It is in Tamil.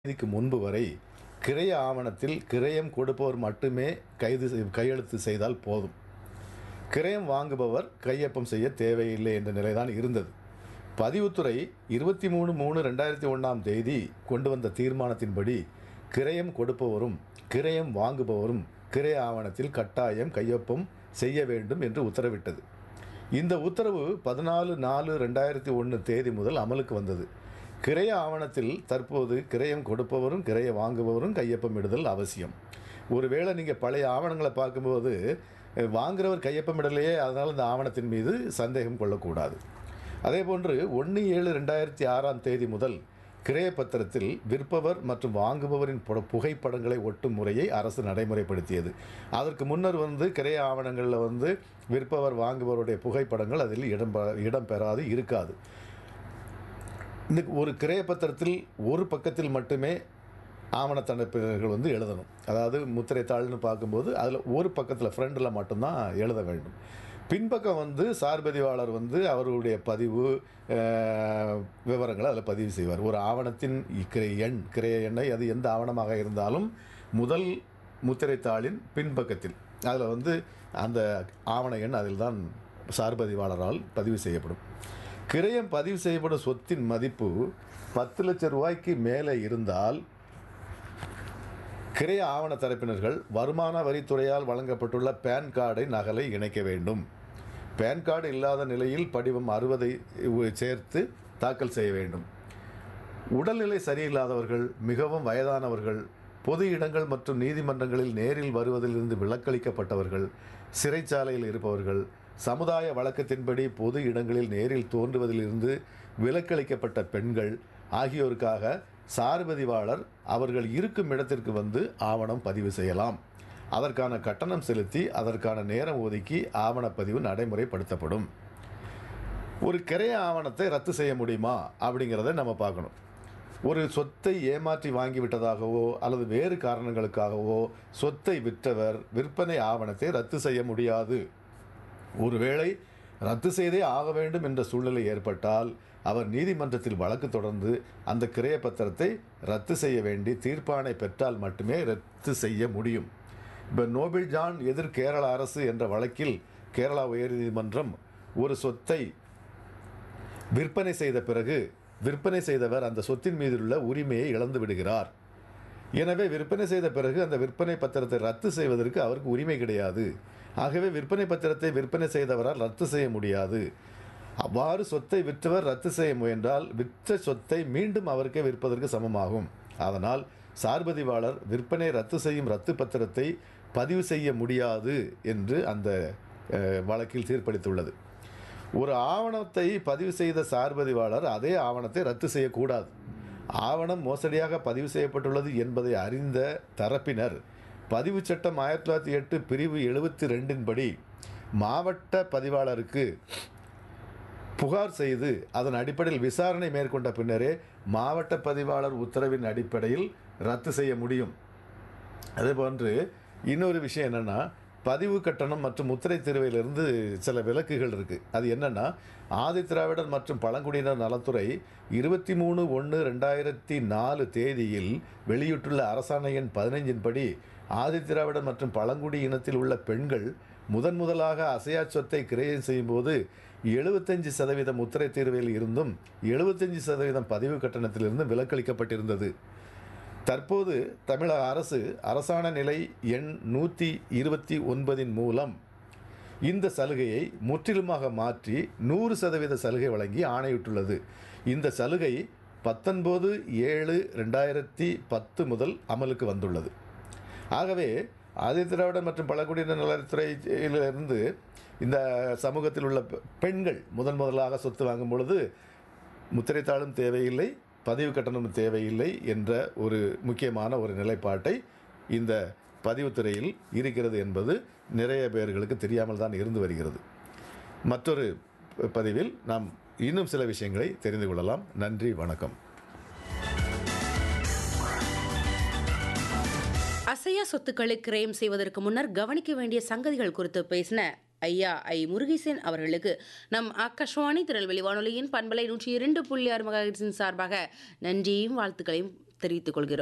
தேதிக்கு முன்பு வரை கிரைய ஆவணத்தில் கிரயம் கொடுப்பவர் மட்டுமே கைது செய்- கையெழுத்து செய்தால் போதும் கிரயம் வாங்குபவர் கையொப்பம் செய்ய தேவையில்லை என்ற நிலைதான் இருந்தது பதிவுத்துறை இருபத்தி மூணு மூணு ரெண்டாயிரத்தி ஒன்றாம் தேதி கொண்டு வந்த தீர்மானத்தின்படி கிரயம் கொடுப்பவரும் கிரயம் வாங்குபவரும் கிரய ஆவணத்தில் கட்டாயம் கையொப்பம் செய்ய வேண்டும் என்று உத்தரவிட்டது இந்த உத்தரவு பதினாலு நாலு ரெண்டாயிரத்தி ஒன்று தேதி முதல் அமலுக்கு வந்தது கிரய ஆவணத்தில் தற்போது கிரயம் கொடுப்பவரும் கிரய வாங்குபவரும் கையொப்பம் இடுதல் அவசியம் ஒருவேளை நீங்கள் பழைய ஆவணங்களை பார்க்கும்போது அஹ், வாங்குறவர் கையொப்பமிடலையே அதனால் இந்த ஆவணத்தின் மீது சந்தேகம் கொள்ளக்கூடாது அதே போன்று ஒன்று ஏழு ரெண்டாயிரத்தி ஆறாம் தேதி முதல் கிரய பத்திரத்தில் விற்பவர் மற்றும் வாங்குபவரின் புட- புகைப்படங்களை ஒட்டும் முறையை அரசு நடைமுறைப்படுத்தியது அதற்கு முன்னர் வந்து கிரய ஆவணங்களில் வந்து விற்பவர் வாங்குபவருடைய புகைப்படங்கள் அதில் இடம் இடம்பெறாது இருக்காது இந்த ஒரு கிரய பத்திரத்தில் ஒரு பக்கத்தில் மட்டுமே ஆவணத்தனைப்பினர்கள் வந்து எழுதணும் அதாவது முத்திரை தாள்னு பார்க்கும்போது அதில் ஒரு பக்கத்தில் ஃப்ரண்டில் மட்டும்தான் எழுத வேண்டும் பின்பக்கம் வந்து சார்பதிவாளர் வந்து அவருடைய பதிவு அஹ், விவரங்களை அதில் பதிவு செய்வார் ஒரு ஆவணத்தின் கிரை எண் கிரைய எண்ணை அது எந்த ஆவணமாக இருந்தாலும் முதல் முத்திரை தாளின் பின்பக்கத்தில் அதில் வந்து அந்த ஆவண எண் அதில் தான் சார்பதிவாளரால் பதிவு செய்யப்படும் கிரயம் பதிவு செய்யப்படும் சொத்தின் மதிப்பு பத்து லட்சம் ரூபாய்க்கு மேலே இருந்தால் கிரைய ஆவண தரப்பினர்கள் வருமான வரித்துறையால் வழங்கப்பட்டுள்ள பேன் கார்டை நகலை இணைக்க வேண்டும் பேன் கார்டு இல்லாத நிலையில் படிவம் அறுபதை சேர்த்து தாக்கல் செய்ய வேண்டும் உடல்நிலை சரியில்லாதவர்கள் மிகவும் வயதானவர்கள் பொது இடங்கள் மற்றும் நீதிமன்றங்களில் நேரில் வருவதிலிருந்து விலக்களிக்கப்பட்டவர்கள் சிறைச்சாலையில் இருப்பவர்கள் சமுதாய வழக்கத்தின்படி பொது இடங்களில் நேரில் தோன்றுவதிலிருந்து விலக்களிக்கப்பட்ட பெண்கள் ஆகியோருக்காக சார்பதிவாளர் அவர்கள் இருக்கும் இடத்திற்கு வந்து ஆவணம் பதிவு செய்யலாம் அதற்கான கட்டணம் செலுத்தி அதற்கான நேரம் ஒதுக்கி ஆவணப்பதிவு நடைமுறைப்படுத்தப்படும் ஒரு கிரைய ஆவணத்தை ரத்து செய்ய முடியுமா அப்படிங்கிறத நம்ம பார்க்கணும் ஒரு சொத்தை ஏமாற்றி வாங்கிவிட்டதாகவோ அல்லது வேறு காரணங்களுக்காகவோ சொத்தை விற்றவர் விற்பனை ஆவணத்தை ரத்து செய்ய முடியாது ஒருவேளை ரத்து செய்தே ஆக வேண்டும் என்ற சூழ்நிலை ஏற்பட்டால் அவர் நீதிமன்றத்தில் வழக்கு தொடர்ந்து அந்த கிரைய பத்திரத்தை ரத்து செய்ய வேண்டி தீர்ப்பாணை பெற்றால் மட்டுமே ரத்து செய்ய முடியும் இப்போ நோபல் ஜான் எதிர் கேரள அரசு என்ற வழக்கில் கேரளா உயர்நீதிமன்றம் ஒரு சொத்தை விற்பனை செய்த பிறகு விற்பனை செய்தவர் அந்த சொத்தின் மீதுள்ள உரிமையை இழந்து விடுகிறார் எனவே விற்பனை செய்த பிறகு அந்த விற்பனை பத்திரத்தை ரத்து செய்வதற்கு அவருக்கு உரிமை கிடையாது ஆகவே விற்பனை பத்திரத்தை விற்பனை செய்தவரால் ரத்து செய்ய முடியாது அவ்வாறு சொத்தை விற்றவர் ரத்து செய்ய முயன்றால் விற்ற சொத்தை மீண்டும் அவருக்கே விற்பதற்கு சமமாகும் அதனால் சார்பதிவாளர் விற்பனை ரத்து செய்யும் ரத்து பத்திரத்தை பதிவு செய்ய முடியாது என்று அந்த அஹ், வழக்கில் தீர்ப்பளித்துள்ளது ஒரு ஆவணத்தை பதிவு செய்த சார்பதிவாளர் அதே ஆவணத்தை ரத்து செய்யக்கூடாது ஆவணம் மோசடியாக பதிவு செய்யப்பட்டுள்ளது என்பதை அறிந்த தரப்பினர் பதிவு சட்டம் ஆயிரத்தி தொள்ளாயிரத்தி எட்டு பிரிவு எழுபத்தி ரெண்டின் படி மாவட்ட பதிவாளருக்கு புகார் செய்து அதன் அடிப்படையில் விசாரணை மேற்கொண்ட பின்னரே மாவட்ட பதிவாளர் உத்தரவின் அடிப்படையில் ரத்து செய்ய முடியும் அதேபோன்று இன்னொரு விஷயம் என்னென்னா பதிவு கட்டணம் மற்றும் முத்திரை திருவையிலிருந்து சில விலக்குகள் இருக்குது அது என்னென்னா ஆதி திராவிடர் மற்றும் பழங்குடியினர் நலத்துறை இருபத்தி மூணு ஒன்று ரெண்டாயிரத்தி நாலு தேதியில் வெளியிட்டுள்ள அரசாணை எண் பதினைஞ்சின் படி ஆதி திராவிடர் மற்றும் பழங்குடி இனத்தில் உள்ள பெண்கள் முதன் முதலாக அசையா சொத்தை கிரயம் செய்யும்போது எழுபத்தஞ்சு சதவீதம் முத்திரை தீர்வையில் இருந்தும் எழுபத்தஞ்சு சதவீதம் பதிவு கட்டணத்திலிருந்தும் விலக்களிக்கப்பட்டிருந்தது தற்போது தமிழக அரசு அரசாண நிலை எண் நூற்றி இருபத்தி ஒன்பதின் மூலம் இந்த சலுகையை முற்றிலுமாக மாற்றி நூறு சதவீத சலுகை வழங்கி ஆணையிட்டுள்ளது இந்த சலுகை பத்தொன்பது ஏழு ரெண்டாயிரத்தி பத்து முதல் அமலுக்கு வந்துள்ளது ஆகவே ஆதி திராவிடர் மற்றும் பழங்குடியினர் நலத்துறையிலிருந்து இந்த சமூகத்தில் உள்ள பெ- பெண்கள் முதன் முதலாக சொத்து வாங்கும் பொழுது முத்திரைத்தாளும் தேவையில்லை பதிவு கட்டணமும் தேவையில்லை என்ற ஒரு முக்கியமான ஒரு நிலைப்பாட்டை இந்த பதிவுத்துறையில் இருக்கிறது என்பது நிறைய பேர்களுக்கு தெரியாமல் தான் இருந்து வருகிறது மற்றொரு ப- பதிவில் நாம் இன்னும் சில விஷயங்களை தெரிந்து கொள்ளலாம் நன்றி வணக்கம் அசையா சொத்துக்களை கிரயம் செய்வதற்கு முன்னர் கவனிக்க வேண்டிய சங்கதிகள் குறித்து பேசின ஐயா ஐ முருகேசன் அவர்களுக்கு நம் ஆகாஷ்வாணி திருநெல்வேலி வானொலியின் பண்பலை நூற்றி இரண்டு புள்ளி ஆறு மகாஹெர்ட்ஸின் சார்பாக நன்றியும் வாழ்த்துக்களையும் தெரிவித்துக் கொள்கிறோம்